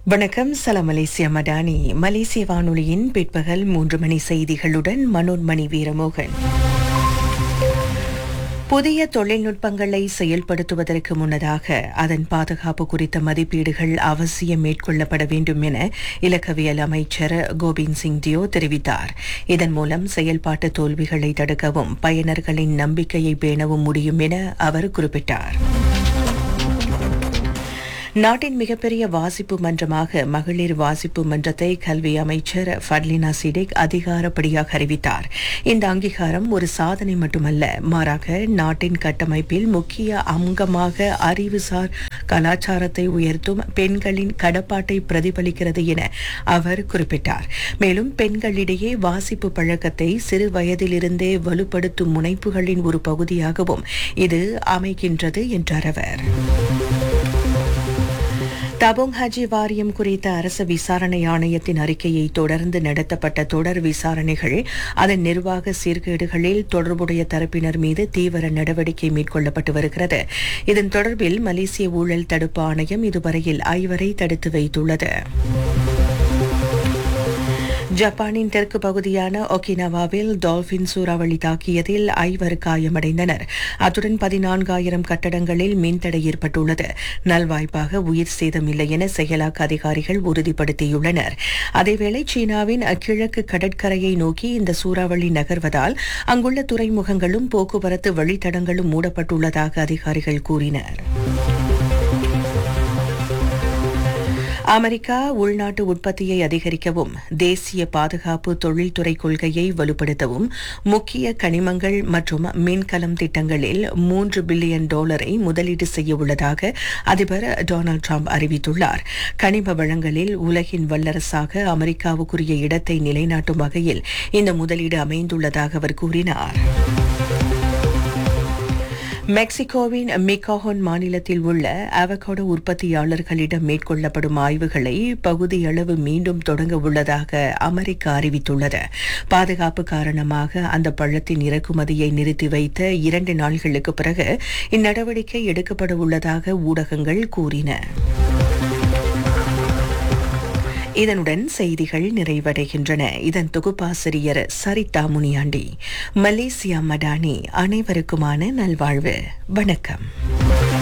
வணக்கம் சலாம் மலேசியா மடானி மலேசிய வானொலியின் பிற்பகல் மூன்று மணி செய்திகளுடன் மனோன்மணி வீரமோகன் புதிய தொழில்நுட்பங்களை செயல்படுத்துவதற்கு முன்னதாக அதன் பாதுகாப்பு குறித்த மதிப்பீடுகள் அவசியம் மேற்கொள்ளப்பட வேண்டும் என இலக்கவியல் அமைச்சர் கோபிந்த் சிங் தியோ தெரிவித்தார் இதன் மூலம் செயல்பாட்டு தோல்விகளை தடுக்கவும் பயனர்களின் நம்பிக்கையை பேணவும் முடியும் என அவர் குறிப்பிட்டார் நாட்டின் மிகப்பெரிய வாசிப்பு மன்றமாக மகளிர் வாசிப்பு மன்றத்தை கல்வி அமைச்சர் ஃபட்லினா சிடேக் அதிகாரப்படியாக அறிவித்தார் இந்த அங்கீகாரம் ஒரு சாதனை மட்டுமல்ல மாறாக நாட்டின் கட்டமைப்பில் முக்கிய அங்கமாக அறிவுசார் கலாச்சாரத்தை உயர்த்தும் பெண்களின் கடப்பாட்டை பிரதிபலிக்கிறது என அவர் குறிப்பிட்டார் மேலும் பெண்களிடையே வாசிப்பு பழக்கத்தை சிறு வயதிலிருந்தே வலுப்படுத்தும் முனைப்புகளின் ஒரு பகுதியாகவும் இது அமைகின்றது என்றார் அவர் தபோங் ஹஜி வாரியம் குறித்த அரசு விசாரணை ஆணையத்தின் அறிக்கையை தொடர்ந்து நடத்தப்பட்ட தொடர் விசாரணைகள் அதன் நிர்வாக சீர்கேடுகளில் தொடர்புடைய தரப்பினர் மீது தீவிர நடவடிக்கை மேற்கொள்ளப்பட்டு வருகிறது இதன் தொடர்பில் மலேசிய ஊழல் தடுப்பு ஆணையம் இதுவரையில் ஐவரை தடுத்து வைத்துள்ளது ஜப்பானின் தெற்கு பகுதியான ஒகினவாவில் டால்பின் சூறாவளி தாக்கியதில் ஐவர் காயமடைந்தனர் அத்துடன் பதினான்காயிரம் கட்டடங்களில் மின்தடை ஏற்பட்டுள்ளது நல்வாய்ப்பாக உயிர் சேதம் இல்லை என செயலாக்க அதிகாரிகள் உறுதிப்படுத்தியுள்ளனர் அதேவேளை சீனாவின் கிழக்கு கடற்கரையை நோக்கி இந்த சூறாவளி நகர்வதால் அங்குள்ள துறைமுகங்களும் போக்குவரத்து வழித்தடங்களும் மூடப்பட்டுள்ளதாக அதிகாரிகள் கூறினர் அமெரிக்கா உள்நாட்டு உற்பத்தியை அதிகரிக்கவும் தேசிய பாதுகாப்பு தொழில்துறை கொள்கையை வலுப்படுத்தவும் முக்கிய கனிமங்கள் மற்றும் மின்கலம் திட்டங்களில் மூன்று பில்லியன் டாலரை முதலீடு செய்ய உள்ளதாக அதிபர் டொனால்டு டிரம்ப் அறிவித்துள்ளார் கனிம வளங்களில் உலகின் வல்லரசாக அமெரிக்காவுக்குரிய இடத்தை நிலைநாட்டும் வகையில் இந்த முதலீடு அமைந்துள்ளதாக அவர் கூறினார் மெக்சிகோவின் மிகாஹோன் மாநிலத்தில் உள்ள அவகோடோ உற்பத்தியாளர்களிடம் மேற்கொள்ளப்படும் ஆய்வுகளை பகுதியளவு மீண்டும் தொடங்க உள்ளதாக அமெரிக்கா அறிவித்துள்ளது பாதுகாப்பு காரணமாக அந்த பழத்தின் இறக்குமதியை நிறுத்தி வைத்த இரண்டு நாள்களுக்கு பிறகு இந்நடவடிக்கை எடுக்கப்பட உள்ளதாக ஊடகங்கள் கூறின இதனுடன் செய்திகள் நிறைவடைகின்றன இதன் தொகுப்பாசிரியர் சரிதா முனியாண்டி மலேசியா மடானி அனைவருக்குமான நல்வாழ்வு வணக்கம்